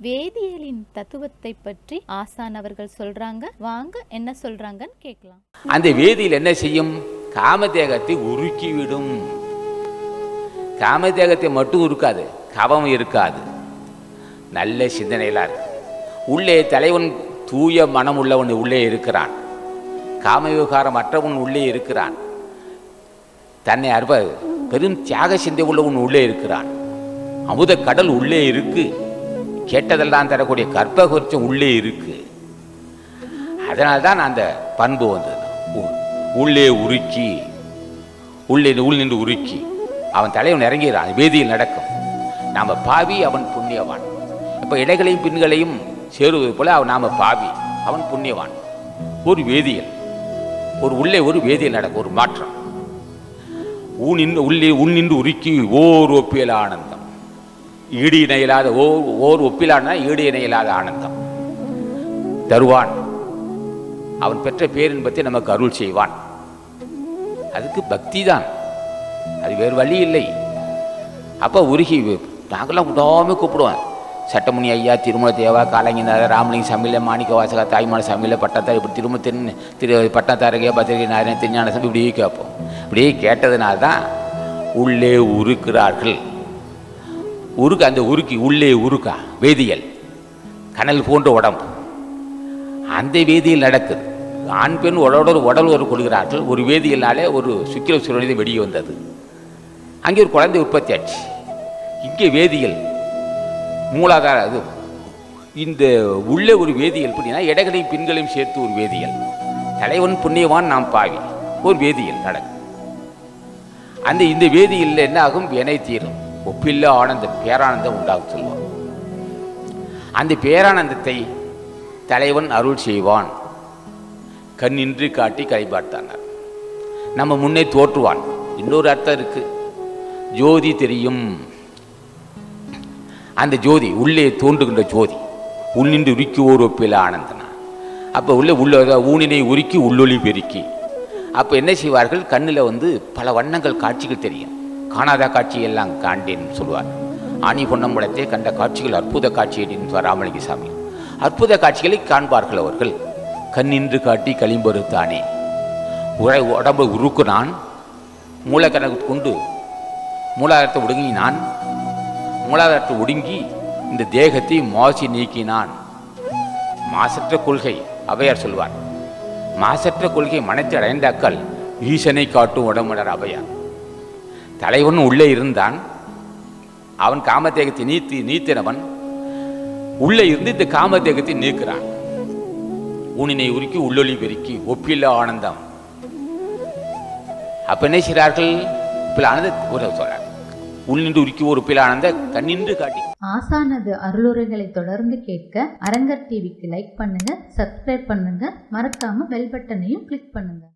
வேதியியலின் தத்துவத்தை பற்றி ஆசான் அவர்கள் சொல்றாங்க வாங்க என்ன சொல்றாங்கன்னு கேட்கலாம் அந்த வேதியில் என்ன செய்யும் காமதேகத்தை உருக்கிவிடும் காமதேகத்தை மட்டும் இருக்காது கவம் இருக்காது நல்ல சிந்தனையெல்லாம் இருக்கு உள்ளே தலைவன் தூய மனம் உள்ளவன் உள்ளே இருக்கிறான் காம விவகாரம் அற்றவன் உள்ளே இருக்கிறான் தன்னை அற்ப பெரும் தியாக சிந்தை உள்ளவன் உள்ளே இருக்கிறான் அமுத கடல் உள்ளே இருக்கு கேட்டதெல்லாம் தரக்கூடிய கற்பகுச்சம் உள்ளே இருக்கு அதனால்தான் அந்த பண்பு வந்தது உ- உள்ளே உருக்கி உள்ளே உள் நின்று உருக்கி அவன் தலைவன் இறங்கிறான் வேதியில் நடக்கும் நாம பாவி அவன் புண்ணியவான் இப்போ இடைகளையும் பின்களையும் சேருவது போல அவன் நாம பாவி அவன் புண்ணியவான் ஒரு வேதியியல் ஒரு உள்ளே ஒரு வேதியியல் நடக்கும் ஒரு மாற்றம் ஊனின் உள்ளே உள் நின்று உருக்கி ஓர் ஒப்பியல் ஆனந்தம் ஈடு இணையில்லாத ஓர் ஓர் ஒப்பிலான ஈடு இணையில்லாத ஆனந்தம் தருவான் அவன் பெற்ற பேரின்பத்தை நமக்கு அருள் செய்வான் அதுக்கு பக்தி தான் அது வேறு வழி இல்லை அப்போ உருகி நாங்களாம் விடாம கூப்பிடுவோம் சட்டமுனி ஐயா திருமல தேவா காலங்கினார ராமலிங்க சமையல மாணிக்க வாசகா தாய்மான சமையல பட்டத்தார் இப்படி திரும்ப திரு திரு பட்டத்தாரகே பத்திரிகை நாராயண திருஞான சபை இப்படியே கேட்போம் இப்படியே கேட்டதுனால தான் உள்ளே உருக்கிறார்கள் உருக்கு அந்த உருக்கி உள்ளே உருக்கா வேதியியல் கனல் போன்ற உடம்பு அந்த வேதியில் நடக்குது ஆண் பெண் உடலோடு உடல் ஒரு கொள்கிறார்கள் ஒரு வேதியியல்னாலே ஒரு சுக்கிர சுரணிதை வெளியே வந்தது அங்கே ஒரு குழந்தை உற்பத்தி ஆச்சு இங்கே வேதியியல் மூலாதார இது இந்த உள்ள ஒரு வேதியியல் அப்படின்னா இடங்களையும் பின்களையும் சேர்த்து ஒரு வேதியியல் தலைவன் புண்ணியவான் நாம் பாவி ஒரு வேதியியல் நடக்கும் அந்த இந்த வேதியியல்ல என்ன ஆகும் வினை தீரும் ஒப்பில்லா ஆனந்தம் பேரானந்தம் உண்டாகும் சொல்லுவான் அந்த பேரானந்தத்தை தலைவன் அருள் செய்வான் கண்ணின்றி காட்டி கைப்பாட்டானார் நம்ம முன்னே தோற்றுவான் இன்னொரு அர்த்தம் இருக்கு ஜோதி தெரியும் அந்த ஜோதி உள்ளே தோன்றுகின்ற ஜோதி உள்ளின்று உருக்கி ஓர் ஒப்பில ஆனந்தனா அப்போ உள்ளே உள்ள ஊனினை உருக்கி உள்ளொளி பெருக்கி அப்போ என்ன செய்வார்கள் கண்ணில் வந்து பல வண்ணங்கள் காட்சிகள் தெரியும் காணாத காட்சி எல்லாம் காண்டேன்னு சொல்லுவார் ஆணி பொன்னம்பலத்தை கண்ட காட்சிகள் அற்புத காட்சி ராமலிங்க சாமி அற்புத காட்சிகளை காண்பார்கள் அவர்கள் கண்ணின்று காட்டி களிம்பருத்தானே உரை உடம்பை உருக்குனான் மூலக்கணக்கு கொண்டு மூலாதாரத்தை ஒடுங்கினான் மூலாதாரத்தை ஒடுங்கி இந்த தேகத்தை மாசி நீக்கினான் மாசற்ற கொள்கை அவையார் சொல்வார் மாசற்ற கொள்கை மனத்தை அடைந்தாக்கள் ஈசனை காட்டும் உடம்புடர் அவையார் தலைவன் உள்ளே இருந்தான் அவன் காமதேகத்தை நீத்தி நீத்தினவன் உள்ளே இருந்து இந்த காமதேகத்தை நீக்கிறான் ஊனினை உருக்கி உள்ளொளி பெருக்கி ஒப்பில்லா ஆனந்தம் அப்ப என்ன செய்கிறார்கள் பில் ஆனந்த ஒரு சொல்றார் உள்நின்று உருக்கி ஒரு பில் ஆனந்த கண்ணின்று காட்டி ஆசானது அருளுரைகளை தொடர்ந்து கேட்க அரங்கர் டிவிக்கு லைக் பண்ணுங்க சப்ஸ்கிரைப் பண்ணுங்க மறக்காம பெல் பட்டனையும் கிளிக் பண்ணுங்க